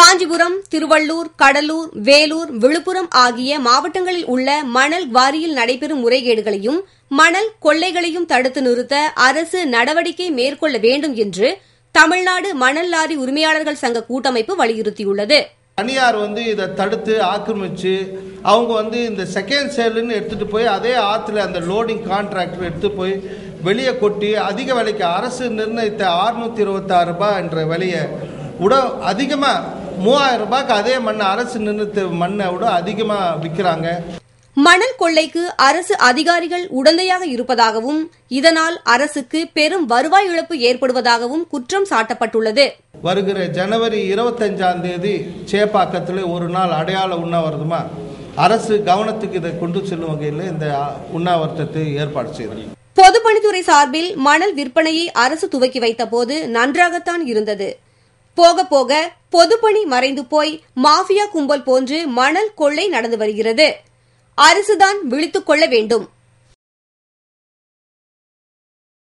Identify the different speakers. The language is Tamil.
Speaker 1: காஞ்சிபுரம் திருவள்ளூர் கடலூர் வேலூர் விழுப்புரம் ஆகிய மாவட்டங்களில் உள்ள மணல் குவாரியில் நடைபெறும் முறைகேடுகளையும் மணல் கொள்ளைகளையும் தடுத்து நிறுத்த அரசு நடவடிக்கை மேற்கொள்ள வேண்டும் என்று தமிழ்நாடு மணல் லாரி உரிமையாளர்கள் சங்க கூட்டமைப்பு வலியுறுத்தியுள்ளது
Speaker 2: தனியார் வந்து இதை தடுத்து ஆக்கிரமிச்சு அவங்க வந்து இந்த செகண்ட் சேலுன்னு எடுத்துட்டு போய் அதே ஆற்றுல அந்த லோடிங் கான்ட்ராக்டர் எடுத்து போய் வெளியே கொட்டி அதிக விலைக்கு அரசு நிர்ணயித்த அறுநூத்தி இருபத்தாறு ரூபாய் என்ற விலையை விட அதிகமாக மூவாயிரம் ரூபாய்க்கு அதே மண்ணை அரசு நிர்ணயித்த மண்ணை விட அதிகமாக விற்கிறாங்க
Speaker 1: மணல் கொள்ளைக்கு அரசு அதிகாரிகள் உடந்தையாக இருப்பதாகவும் இதனால் அரசுக்கு பெரும் வருவாய் இழப்பு ஏற்படுவதாகவும் குற்றம் சாட்டப்பட்டுள்ளது
Speaker 2: வருகிற ஜனவரி இருபத்தஞ்சாம் தேதி சேப்பாக்கத்தில் ஒரு நாள் அடையாள உண்ணாவிரதமா அரசு கவனத்துக்கு இதை கொண்டு செல்லும் வகையில் இந்த உண்ணாவிரதத்தை ஏற்பாடு செய்தது
Speaker 1: பொதுப்பணித்துறை சார்பில் மணல் விற்பனையை அரசு துவக்கி வைத்தபோது நன்றாகத்தான் இருந்தது போக போக பொதுப்பணி மறைந்து போய் மாஃபியா கும்பல் போன்று மணல் கொள்ளை நடந்து வருகிறது அரசுதான் விழித்துக் கொள்ள வேண்டும்